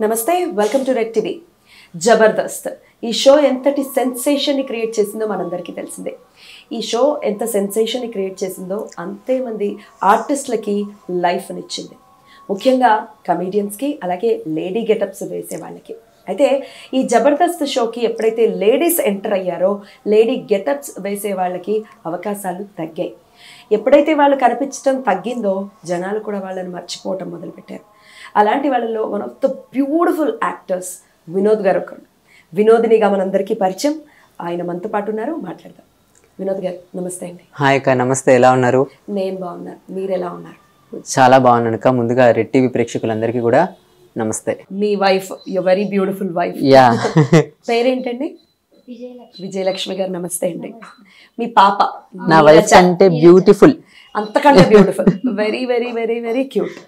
నమస్తే welcome to Red TV Jabardasth ఈ show ఎంతటి సెన్సేషన్ని క్రియేట్ చేసిందో మనందరికీ తెలిసిందే ఈ షో ఎంత సెన్సేషన్ని క్రియేట్ చేసిందో అంతే మంది ఆర్టిస్టులకి లైఫ్నిచ్చింది ముఖ్యంగా కమీడియన్స్కి అలాగే లేడీ గెటప్స్ వేసే వాళ్ళకి అయితే ఈ జబర్దస్త్ షోకి ఎప్పుడైతే లేడీస్ ఎంటర్ అయ్యారో లేడీ గెటప్స్ వేసే వాళ్ళకి అవకాశాలు తగ్గాయి ఎప్పుడైతే వాళ్ళు కనిపించడం తగ్గిందో జనాలు కూడా వాళ్ళని మర్చిపోవటం మొదలుపెట్టారు అలాంటి వాళ్ళలో one of the beautiful actors Vinod garu ఒకరు వినోదినిగా మనందరికీ పరిచయం ఆయన మనతో పాటు ఉన్నారు మాట్లాడదాం వినోద్ గారు నమస్తే అండి హాయ్ అక్క నమస్తే ఎలా ఉన్నారు నేను బాగున్నాను మీరు ఎలా ఉన్నారు చాలా బాగున్నాను అక్క ముందుగా రెడ్ టీవీ ప్రేక్షకులందరికీ కూడా నమస్తే మీ wife you very beautiful wife yeah పేరేంటండి విజయలక్ష్మి గారు నమస్తే అండి మీ పాప నా వైఫ్ అంటే బ్యూటిఫుల్ అంతకంటే beautiful very very very very cute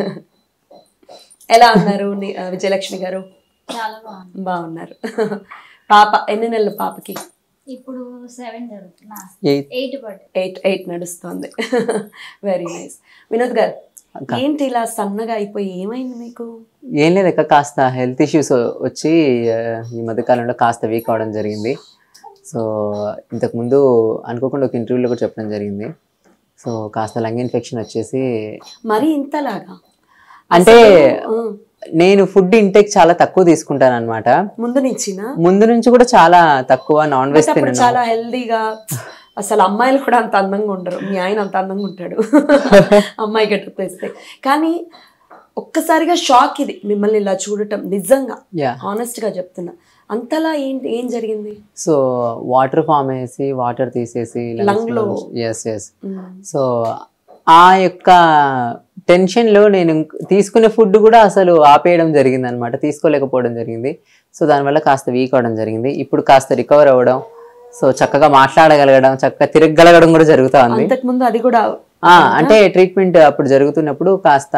ఎలా ఉన్నారు ని- ఆ, విజయలక్ష్మి గారు చాలా బాగుంది బాగున్నారు పాప ఎన్ని నెలలు పాపకి ఇప్పుడు సెవెన్ జరుగుతున్నా eighth eight birthday eight eight నడుస్తుంది వెరీ నైస్ వినోద్ గారు ఏంటి ఇలా సన్నగా అయిపోయి ఏమైంది మీకు ఏం లేదు అక్క కాస్త హెల్త్ ఇష్యూస్ వచ్చి ఆ, ఈ మధ్యకాలంలో కాస్త వీక్ అవడం జరిగింది సో ఇంతకుముందు అనుకోకుండా ఒక ఇంటర్వ్యూలో కూడా చెప్పడం జరిగింది సో కాస్త లంగ్ ఇన్ఫెక్షన్ వచ్చేసి మరి ఇంతలాగా అంటే ఆ, నేను ఫుడ్ ఇంటేక్ చాలా తక్కువ తీసుకుంటాను అనమాట ముందు నుంచినా ముందు నుంచి కూడా చాలా తక్కువ నాన్ వెజ్ అప్పుడు తినను చాలా హెల్దీగా అసలు అమ్మాయిలు కూడా అంత అందంగా ఉండరు మీ ఆయన అంత అందంగా ఉంటాడు అమ్మాయి గెటప్ వేస్తే కానీ ఒక్కసారిగా షాక్ ఇది మిమ్మల్ని ఇలా చూడటం నిజంగా యా ఆనెస్ట్ గా చెప్తున్నా అంతలా ఏంటి ఏం జరిగింది సో వాటర్ ఫామ్ వేసి వాటర్ తీసేసి Lung లో. ఎస్ ఎస్ సో ఆ యొక్క టెన్షన్లో నేను ఇంక- తీసుకునే ఫుడ్ కూడా అసలు ఆపేయడం జరిగింది అనమాట తీసుకోలేకపోవడం జరిగింది సో దానివల్ల కాస్త వీక్ అవడం జరిగింది ఇప్పుడు కాస్త రికవర్ అవ్వడం సో చక్కగా మాట్లాడగలగడం చక్కగా తిరగగలగడం కూడా జరుగుతూ ఉంది అంతకు ముందు అది కూడా ఆ, అంటే ట్రీట్మెంట్ అప్పుడు జరుగుతున్నప్పుడు కాస్త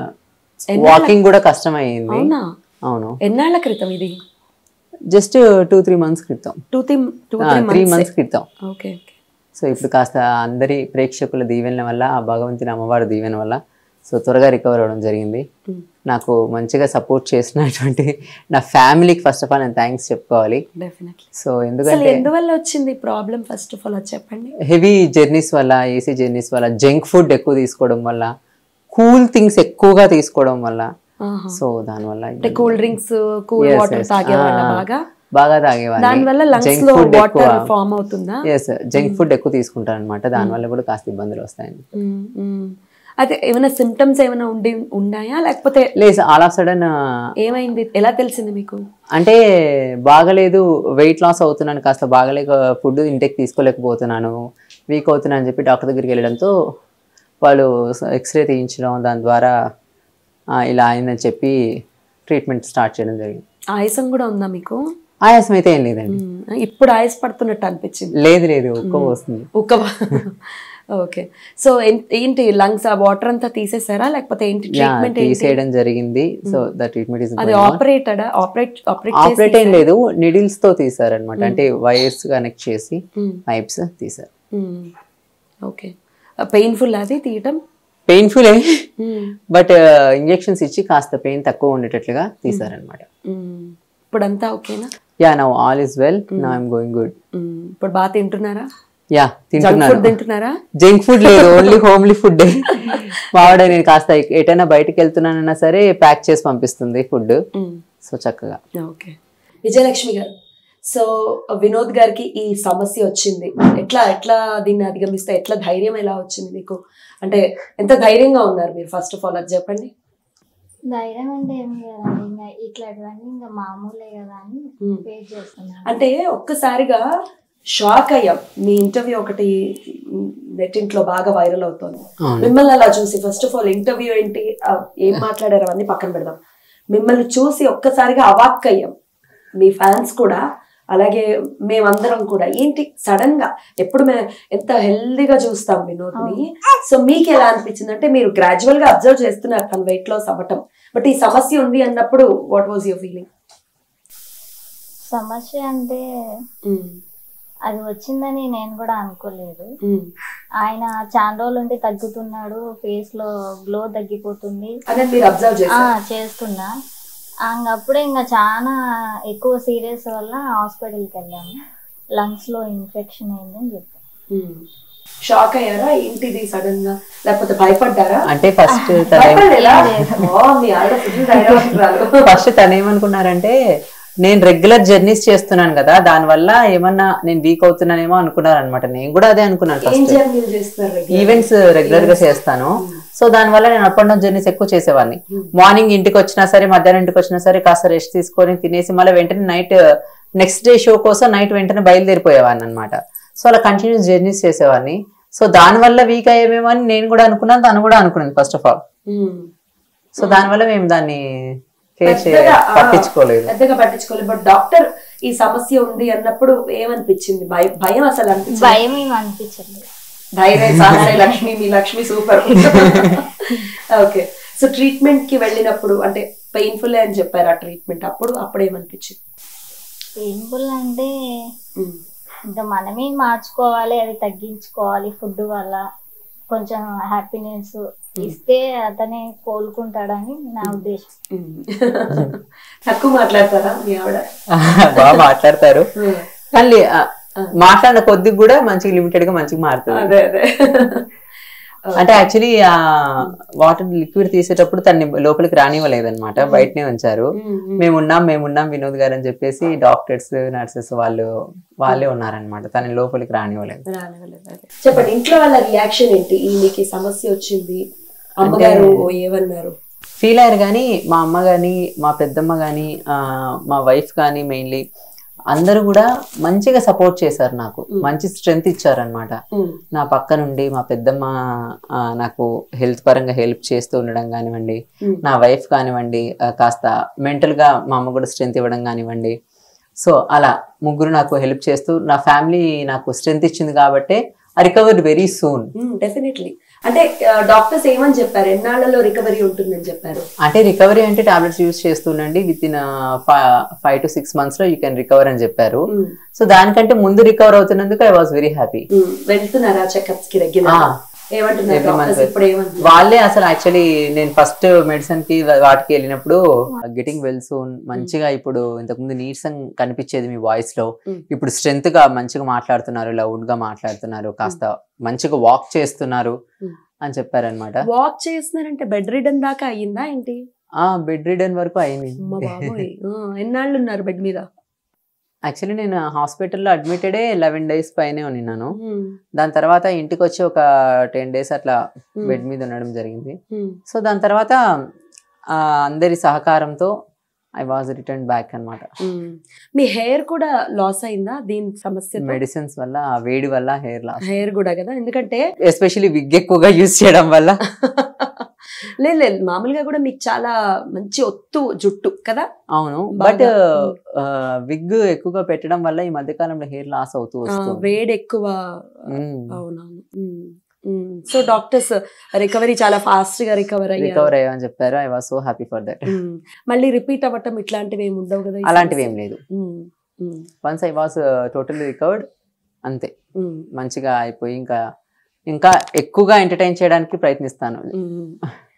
వాకింగ్ కూడా కష్టమైంది అవునా అవును ఎన్నాళ్ళ క్రితం ఇది జస్ట్ టూ త్రీ మంత్స్ క్రితం two three two three months క్రితం ఓకే ఓకే సో ఇప్పుడు కాస్త అందరి ప్రేక్షకుల దీవెనల వల్ల ఆ భగవంతుని అమ్మవారి దీవెన వల్ల సో త్వరగా రికవర్ అవ్వడం జరిగింది నాకు మంచిగా సపోర్ట్ చేసినటువంటి నా ఫ్యామిలీకి ఫస్ట్ ఆఫ్ ఆల్ నేను థ్యాంక్స్ చెప్పుకోవాలి డెఫినెట్లీ సో అసలు ఎందుకంటే ఎందువల్ల వచ్చింది ప్రాబ్లం ఫస్ట్ ఆఫ్ ఆల్ అది చెప్పండి హెవీ జర్నీస్ వల్ల ఏసీ జర్నీస్ వల్ల జంక్ ఫుడ్ ఎక్కువ తీసుకోవడం వల్ల కూల్ థింగ్స్ ఎక్కువగా తీసుకోవడం వల్ల ఆహా. సో దానివల్ల అంటే cool drinks cool Yes, water yes. తాగేవాళ్ళ ఆ, బాగా బాగా తాగేవాడిని దానివల్ల లంగ్స్ జంక్ లో ఫుడ్ ఎక్కువ వాటర్ ఫామ్ అవుతుందా ఎస్ జంక్ ఫుడ్ ఎక్కువ తీసుకుంటాను అనమాట దానివల్ల కూడా కాస్త ఇబ్బందులు వస్తాయండి మ్మ్, మ్మ్. అయితే ఏమైనా సిమ్టమ్స్ ఏమైనా ఉండి ఉన్నాయా లేకపోతే లేదు ఆల్ ఆఫ్ సడన్ ఏమైంది ఎలా తెలిసింది మీకు అంటే బాగలేదు వెయిట్ లాస్ అవుతున్నాను కాస్త బాగలేక ఫుడ్ ఇంటెక్ తీసుకోలేకపోతున్నాను వీక్ అవుతున్నాను అని చెప్పి డాక్టర్ దగ్గరికి వెళ్ళడంతో వాళ్ళు ఎక్స్రే తీయించడం దాని ద్వారా ఆ, ఇలా అయిందని చెప్పి ట్రీట్మెంట్ స్టార్ట్ చేయడం జరిగింది ఆయాసం కూడా ఉందా మీకు ఆయాసం అయితే ఏం లేదండి మ్మ్. ఇప్పుడు ఆయాస పడుతున్నట్టు అనిపించింది లేదు లేదు ఒక్క వస్తుంది ఉక్క ఓకే సో ఏంటి లంగ్స్ ఆ వాటర్ అంతా తీసేసారా లేకపోతే ఏంటి యా ట్రీట్మెంట్ ఏంటి తీసేయడం జరిగింది సో ద ట్రీట్మెంట్ ఇస్ అది ఆపరేటెడా ఆపరేట్ ఆపరేట్ ఆపరేట్ ఏం లేదు నిడిల్స్ తో తీసారనమాట అంటే వైర్స్ కనెక్ట్ చేసి పైప్స్ తీసారు ఓకే పెయిన్ఫుల్ అది తీయటం పెయిన్ఫుల్ మ్మ్. బట్ ఇంజెక్షన్స్ ఇచ్చి కాస్త పెయిన్ తక్కువ ఉండేటట్లుగా తీసారనమాట మ్మ్. ఇప్పుడంతా ఓకేనా yeah now all is well నా ఐమ్ గోయింగ్ గుడ్ మ్మ్. ఇప్పుడు బాగా తింటున్నారా యా జంక్ తింటున్నాను ఫుడ్ తింటున్నారా జంక్ ఫుడ్ లేదు ఓన్లీ హోమ్లీ ఫుడ్ మావాడ నేను కాస్త ఎటైనా బయటకు వెళ్తున్నానన్నా సరే ప్యాక్ చేసి పంపిస్తుంది ఫుడ్ మ్మ్. సో చక్కగా ఓకే విజయలక్ష్మి గారు సో వినోద్ గారికి ఈ సమస్య వచ్చింది ఎట్లా ఎట్లా దీన్ని అధిగమిస్తే ఎట్లా ధైర్యం ఎలా వచ్చింది మీకు అంటే ఎంత ధైర్యంగా ఉన్నారు మీరు ఫస్ట్ ఆఫ్ ఆల్ అది చెప్పండి ధైర్యం అంటే ఏం లేదండి ఇంకా ఇట్లాంటివన్నీ ఇంకా మామూలే కదా అని మ్మ్. ఫేస్ చేస్తున్నాను అంటే ఒక్కసారిగా షాక్ అయ్యాం మీ ఇంటర్వ్యూ ఒకటి నెట్టింట్లో బాగా వైరల్ అవుతోంది అవును. మిమ్మల్ని అలా చూసి ఫస్ట్ ఆఫ్ ఆల్ ఇంటర్వ్యూ ఏంటి ఆ, ఏం మాట్లాడారు అవన్నీ పక్కన పెడదాం మిమ్మల్ని చూసి ఒక్కసారిగా అవాక్ అయ్యాం మీ ఫ్యాన్స్ కూడా అలాగే మేమందరం కూడా ఏంటి సడన్ గా ఎప్పుడు మేము ఎంత హెల్దీగా చూస్తాం వినోద్ని సో మీకు ఎలా అనిపించింది అంటే మీరు గ్రాడ్యువల్ గా అబ్జర్వ్ చేస్తున్నారు తన వెయిట్ లాస్ అవ్వటం బట్ ఈ సమస్య ఉంది అన్నప్పుడు వాట్ వాజ్ యువర్ ఫీలింగ్ సమస్య అంటే అది వచ్చిందని నేను కూడా అనుకోలేదు ఆయన చాలా రోజులు ఉండి తగ్గుతున్నాడు ఫేస్ లో గ్లో తగ్గిపోతుంది అదే మీరు అబ్జర్వ్ ఆ చేశారు చేస్తున్నా అప్పుడే ఇంకా చాలా ఎక్కువ సీరియస్ వల్ల హాస్పిటల్కి వెళ్ళాము లంగ్స్ లో ఇన్ఫెక్షన్ అయిందని చెప్పారు షాక్ అయ్యారా ఏంటిది సడన్ గా లేకపోతే భయపడ్డారా అంటే ఫస్ట్ తను భయపడలేదా ఓ, మీ ఆవిడ ఫుల్ ధైర్యవంతురాలు. ఫస్ట్ తను ఏమనుకున్నారంటే నేను రెగ్యులర్ జర్నీస్ చేస్తున్నాను కదా దాని వల్ల ఏమన్నా నేను వీక్ అవుతున్నానేమో అనుకున్నారు అనమాట నేను కూడా అదే అనుకున్నాను ఏం ఫస్ట్ జర్నీలు చేస్తున్నారు regular? ఈవెంట్స్ రెగ్యులర్ గా చేస్తాను సో దాని వల్ల నేను అప్ అండ్ డౌన్ జర్నీస్ ఎక్కువ చేసేవాడిని మార్నింగ్ ఇంటికి వచ్చినా సరే మధ్యాహ్నం ఇంటికి వచ్చినా సరే కాస్త రెస్ట్ తీసుకొని తినేసి మళ్ళీ వెంటనే నైట్ నెక్స్ట్ డే షో కోసం నైట్ వెంటనే బయలుదేరిపోయేవాడిని అనమాట సో అలా కంటిన్యూస్ జర్నీస్ చేసేవాడిని సో దాని వల్ల వీక్ అయ్యేమేమో అని నేను కూడా అనుకున్నాను తను కూడా అనుకున్నాను first of all um. So దాని వల్ల మేము దాన్ని ఫేస్ పెద్దగా, ఆ, పట్టించుకోలేదు పెద్దగా పట్టించుకోలేదు బట్ డాక్టర్ ఈ సమస్య ఉంది అన్నప్పుడు ఏమనిపించింది భయ- భయం అసలు అనిపించింది భయం ఏమి అనిపించలేదు ధైర్య సాహసే లక్ష్మి మీ Lakshmi super okay so treatment కి వెళ్ళినప్పుడు అంటే పెయిన్ఫుల్ అని చెప్పారు ఆ ట్రీట్మెంట్ అప్పుడు అప్పుడు ఏమనిపించింది పెయిన్ఫుల్ అంటే ఉమ్. ఇంకా మనమే మార్చుకోవాలి అది తగ్గించుకోవాలి ఫుడ్ వల్ల కొంచెం హ్యాపీనెస్ ఇస్తే అతనే కోలుకుంటాడని నా ఉద్దేశం ఉమ్. తక్కువ మాట్లాడతారా మీ ఆవిడ బాగా మాట్లాడతారు ఉమ్. కానీ ఆ, మాట్లాడిన కొద్ది కూడా మంచిగా లిమిటెడ్ గా మంచిగా మారుతుంది అదే అదే అంటే యాక్చువల్లీ ఆ వాటర్ లిక్విడ్ తీసేటప్పుడు తన్ని లోపలికి రానివ్వలేదు అనమాట బయటనే ఉంచారు మేము ఉన్నాం మేము ఉన్నాం వినోద్ గారు అని చెప్పేసి డాక్టర్స్ నర్సెస్ వాళ్ళు వాళ్ళే ఉన్నారనమాట తనని లోపలికి రానివ్వలేదు రానివ్వలేదు, అదే. చెప్పండి ఇంట్లో వాళ్ళ రియాక్షన్ ఏంటి ఈ మీకు ఈ సమస్య వచ్చింది అమ్మగారు ఏమన్నారు ఫీల్ అయ్యారు కానీ మా అమ్మ కానీ మా పెద్దమ్మ కానీ మా వైఫ్ కానీ మెయిన్లీ అందరూ కూడా మంచిగా సపోర్ట్ చేశారు నాకు మంచి స్ట్రెంగ్త్ ఇచ్చారనమాట ఉమ్. నా పక్క నుండి మా పెద్దమ్మ ఆ, నాకు హెల్త్ పరంగా హెల్ప్ చేస్తూ ఉండడం కానివ్వండి Mm. నా వైఫ్ కానివ్వండి ఆ, కాస్త mental గా మా అమ్మ కూడా స్ట్రెంత్ ఇవ్వడం కానివ్వండి సో అలా ముగ్గురు నాకు హెల్ప్ చేస్తూ నా ఫ్యామిలీ నాకు స్ట్రెంత్ ఇచ్చింది కాబట్టి I recover very soon definitely అంటే డాక్టర్స్ ఏమని చెప్పారు ఎన్నాళ్లలో రికవరీ ఉంటుందని చెప్పారు అంటే రికవరీ అంటే టాబ్లెట్స్ యూస్ చేస్తుండండి within five to six months లో యూ కెన్ రికవర్ అని చెప్పారు ఉమ్. సో దానికంటే ముందు రికవర్ అవుతున్నందుకు I was very happy um. వెళ్తున్నారా చెకప్స్ కి రెగ్యులర్ ఆ. ఏమంటున్నారు Every month డాక్టర్స్ వెళ్తాను. ఇప్పుడు ఏమంటున్నారు వాళ్ళే అసలు యాక్చువల్లీ నేను ఫస్ట్ మెడిసిన్ కి వాటికి వెళ్ళినప్పుడు గెటింగ్ వెల్ సూన్ మంచిగా ఇప్పుడు ఇంతకుముందు నీరసం కనిపించేది మీ వాయిస్ లో Mm. ఇప్పుడు స్ట్రెంత్ గా మంచిగా మాట్లాడుతున్నారు లౌడ్ గా మాట్లాడుతున్నారు కాస్త మంచిగా వాక్ చేస్తున్నారు Mm. అని చెప్పారనమాట వాక్ చేస్తున్నారంటే బెడ్ రిడన్ దాకా అయ్యిందా ఏంటి ఆ బెడ్ రిడన్ వరకు అయింది అమ్మ బాబోయ్ ఆ, ఎన్నాళ్ళు ఉన్నారు బెడ్ మీద యాక్చువల్లీ నేను హాస్పిటల్లో అడ్మిటెడే లెవెన్ డేస్ పైనే ఉన్నాను ఉమ్. దాని తర్వాత ఇంటికి వచ్చి ఒక టెన్ డేస్ అట్లా ఉమ్. బెడ్ మీద ఉండడం జరిగింది ఉమ్. సో దాని తర్వాత ఆ, అందరి సహకారంతో ఐ వాజ్ రిటర్న్ బ్యాక్ అన్నమాట ఉమ్. మీ హెయిర్ కూడా లాస్ అయిందా దీని సమస్య మెడిసిన్స్ వల్ల ఆ వేడి వల్ల హెయిర్ లాస్ హెయిర్ కూడా కదా ఎందుకంటే ఎస్పెషల్లీ విగ్ ఎక్కువగా యూజ్ చేయడం వల్ల లేదు లేదు మామూలుగా కూడా మీకు చాలా మంచి ఒత్తు జుట్టు కదా అవును బట్ బాగా. విగ్ ఎక్కువగా పెట్టడం వల్ల ఈ మధ్య కాలంలో హెయిర్ లాస్ అవుతూ ఆ, వస్తుంది వేడి ఎక్కువ మ్మ్. అవునవును సో డాక్టర్స్ రికవరీ చాలా ఫాస్ట్ గా రికవర్ అయ్యారు రికవర్ అయ్యామని చెప్పారు I was so happy for that um. మళ్ళీ రిపీట్ అవ్వటం ఇట్లాంటివి ఏమి ఉండవు కదా ఈ అలాంటివి ఏం సమస్య? లేదు um. Um. Once I was totally recovered అంతే ఉమ్. మంచిగా అయిపోయి ఇంకా ఇంకా ఎక్కువగా ఎంటర్టైన్ చేయడానికి ప్రయత్నిస్తాను ఉమ్.